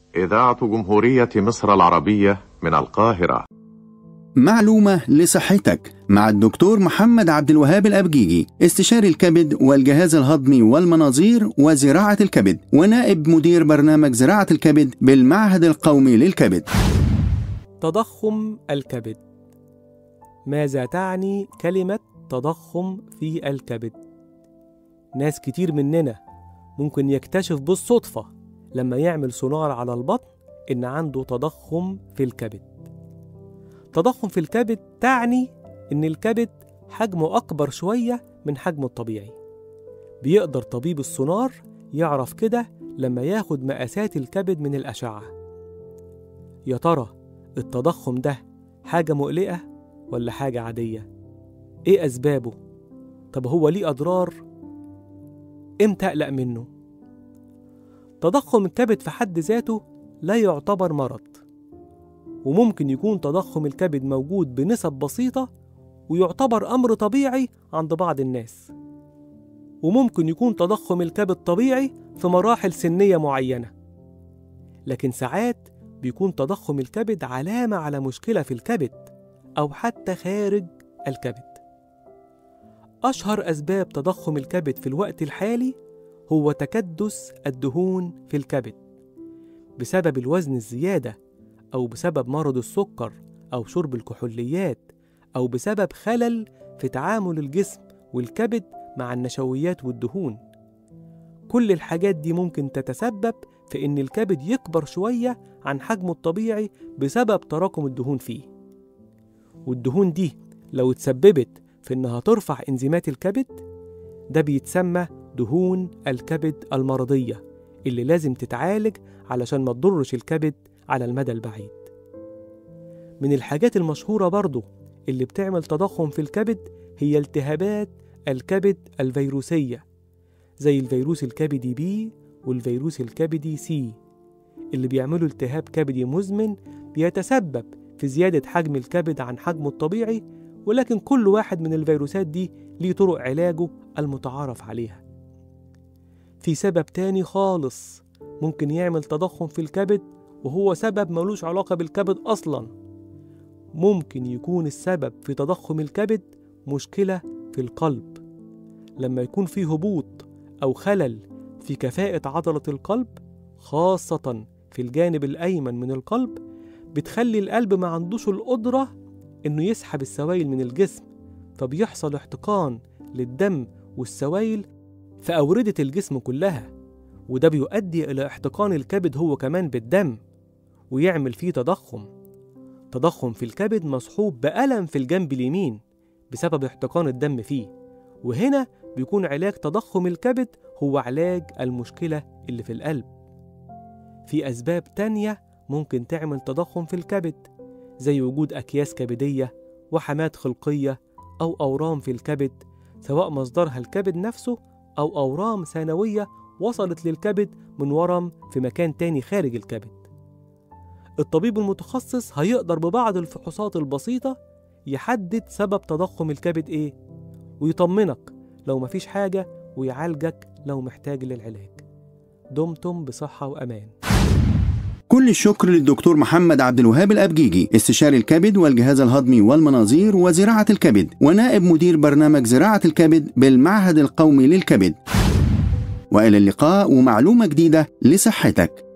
إذاعة جمهورية مصر العربية من القاهرة معلومة لصحتك مع الدكتور محمد عبد الوهاب الأبجيجي استشاري الكبد والجهاز الهضمي والمناظير وزراعة الكبد ونائب مدير برنامج زراعة الكبد بالمعهد القومي للكبد تضخم الكبد ماذا تعني كلمة تضخم في الكبد؟ ناس كتير مننا ممكن يكتشف بالصدفة لما يعمل سونار على البطن إن عنده تضخم في الكبد تضخم في الكبد تعني إن الكبد حجمه أكبر شوية من حجمه الطبيعي بيقدر طبيب السونار يعرف كده لما ياخد مقاسات الكبد من الأشعة يا ترى التضخم ده حاجة مقلقة ولا حاجة عادية؟ إيه أسبابه؟ طب هو ليه أضرار؟ إمتى أقلق منه؟ تضخم الكبد في حد ذاته لا يعتبر مرض وممكن يكون تضخم الكبد موجود بنسب بسيطة ويعتبر أمر طبيعي عند بعض الناس وممكن يكون تضخم الكبد طبيعي في مراحل سنية معينة لكن ساعات بيكون تضخم الكبد علامة على مشكلة في الكبد أو حتى خارج الكبد أشهر أسباب تضخم الكبد في الوقت الحالي هو تكدس الدهون في الكبد بسبب الوزن الزيادة أو بسبب مرض السكر أو شرب الكحوليات أو بسبب خلل في تعامل الجسم والكبد مع النشويات والدهون كل الحاجات دي ممكن تتسبب في إن الكبد يكبر شوية عن حجمه الطبيعي بسبب تراكم الدهون فيه والدهون دي لو اتسببت في إنها ترفع إنزيمات الكبد ده بيتسمى دهون الكبد المرضية اللي لازم تتعالج علشان ما تضرش الكبد على المدى البعيد من الحاجات المشهورة برضو اللي بتعمل تضخم في الكبد هي التهابات الكبد الفيروسية زي الفيروس الكبدي بي والفيروس الكبدي سي اللي بيعملوا التهاب كبدي مزمن بيتسبب في زيادة حجم الكبد عن حجمه الطبيعي ولكن كل واحد من الفيروسات دي ليه طرق علاجه المتعارف عليها في سبب تاني خالص ممكن يعمل تضخم في الكبد وهو سبب ملوش علاقة بالكبد أصلا ممكن يكون السبب في تضخم الكبد مشكلة في القلب لما يكون في هبوط أو خلل في كفاءة عضلة القلب خاصة في الجانب الأيمن من القلب بتخلي القلب ما عندوش القدرة إنه يسحب السوائل من الجسم فبيحصل احتقان للدم والسوائل في أوردة الجسم كلها وده بيؤدي إلى احتقان الكبد هو كمان بالدم ويعمل فيه تضخم تضخم في الكبد مصحوب بألم في الجنب اليمين بسبب احتقان الدم فيه وهنا بيكون علاج تضخم الكبد هو علاج المشكلة اللي في القلب في أسباب تانية ممكن تعمل تضخم في الكبد زي وجود أكياس كبدية وحمات خلقية أو أورام في الكبد سواء مصدرها الكبد نفسه أو أورام ثانوية وصلت للكبد من ورم في مكان تاني خارج الكبد الطبيب المتخصص هيقدر ببعض الفحوصات البسيطة يحدد سبب تضخم الكبد إيه ويطمنك لو مفيش حاجة ويعالجك لو محتاج للعلاج دمتم بصحة وأمان كل الشكر للدكتور محمد عبد الوهاب الأبجيجي استشاري الكبد والجهاز الهضمي والمناظير وزراعة الكبد ونائب مدير برنامج زراعة الكبد بالمعهد القومي للكبد وإلى اللقاء ومعلومة جديدة لصحتك